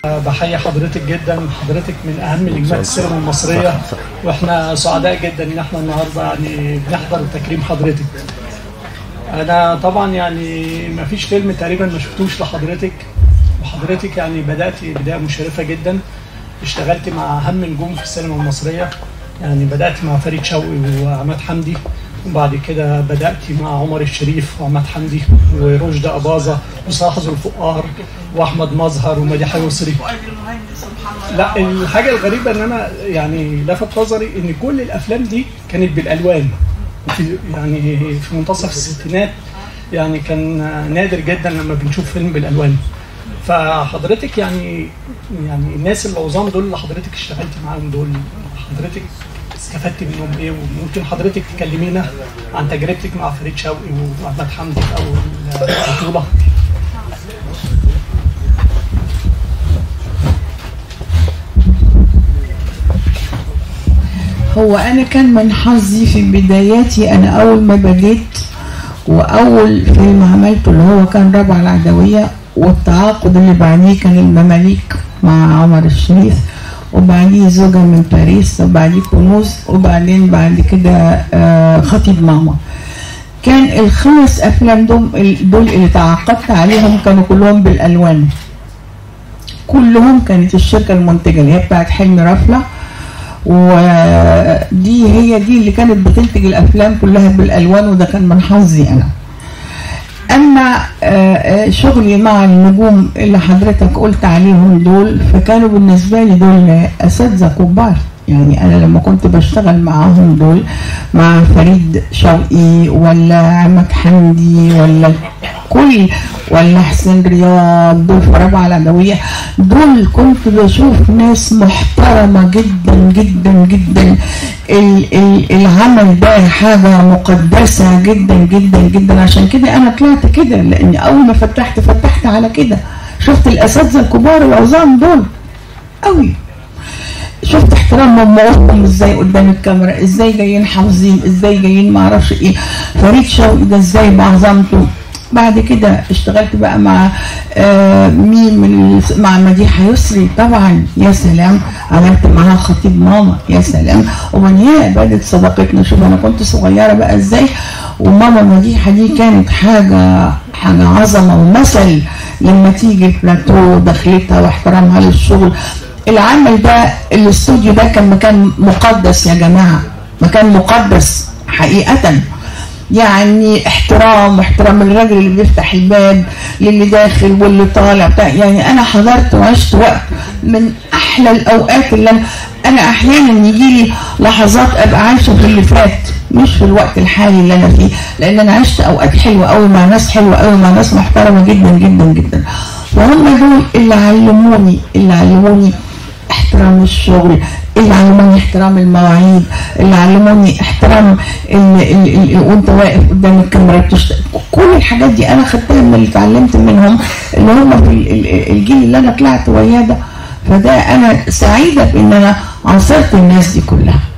بحيي حضرتك جدا حضرتك من اهم نجمات السينما المصريه واحنا سعداء جدا ان احنا النهارده يعني بنحضر تكريم حضرتك انا طبعا يعني ما فيش فيلم تقريبا ما شفتوش لحضرتك وحضرتك يعني بدات بدايه مشرفه جدا اشتغلت مع اهم نجوم في السينما المصريه يعني بدات مع فريد شوقي وعماد حمدي وبعد كده بدات مع عمر الشريف وعماد حمدي ورشدي اباظه وصلاح ذو الفقار واحمد مظهر ومديحه يسري لا الحاجه الغريبه ان انا يعني لفت نظري ان كل الافلام دي كانت بالالوان في يعني في منتصف الستينات يعني كان نادر جدا لما بنشوف فيلم بالالوان فحضرتك يعني يعني الناس العظام دول اللي حضرتك اشتغلت معاهم دول حضرتك استفدت منهم ايه وممكن حضرتك تكلمينا عن تجربتك مع فريد شوقي واحمد حمدي في اول بطوله هو انا كان من حظي في بداياتي انا اول ما بديت واول فيلم عملته اللي هو كان رابعه العدويه والتعاقد اللي بعديه كان المماليك مع عمر الشريف وبعديه زوجة من باريس وبعديه كنوز وبعدين بعد كده آه خطيب ماما كان الخمس افلام دول دول اللي تعاقدت عليهم كانوا كلهم بالالوان كلهم كانت الشركه المنتجه اللي هي بتاعت حلمي رفله ودي هي دي اللي كانت بتنتج الافلام كلها بالالوان وده كان من حظي انا اما شغلي مع النجوم اللي حضرتك قلت عليهم دول فكانوا بالنسبه لي دول اساتذه كبار يعني انا لما كنت بشتغل معاهم دول مع فريد شوقي ولا عماد حمدي ولا كل ولا حسين رياض دول في رابعه العدويه دول كنت بشوف ناس محترمه جدا جدا جدا ال ال العمل ده حاجه مقدسه جدا جدا جدا عشان كده انا طلعت كده لان اول ما فتحت فتحت على كده شفت الاساتذه الكبار العظام دول قوي شفت احترامهم وقفهم ازاي قدام الكاميرا ازاي جايين حافظين ازاي جايين ما اعرفش ايه فريد شوقي ده ازاي بعظمته بعد كده اشتغلت بقى مع آه مين من مع مديحه يسري طبعا يا سلام عملت معاها خطيب ماما يا سلام ومن هنا بدت صداقتنا شوف انا كنت صغيره بقى ازاي وماما مديحه دي كانت حاجه حاجه عظمه ومثل لما تيجي البلاتو دخلتها واحترامها للشغل العمل ده الاستوديو ده كان مكان مقدس يا جماعه مكان مقدس حقيقه يعني احترام واحترام الراجل اللي بيفتح الباب للي داخل واللي طالع بتاع يعني انا حضرت وعشت وقت من احلى الاوقات اللي انا انا احيانا يجي لي لحظات ابقى عايشه في اللي فات مش في الوقت الحالي اللي انا فيه لان انا عشت اوقات حلوه قوي مع ناس حلوه قوي مع ناس محترمه جدا جدا جدا وهم دول اللي علموني اللي علموني احترام الشغل اللي علموني احترام المواعيد اللي علموني احترام وانت واقف قدام الكاميرا بتشتغل كل الحاجات دي انا خدتها من اللي اتعلمت منهم اللي هم في الجيل اللي انا طلعت وياه ده فده انا سعيده بان انا عاصرت الناس دي كلها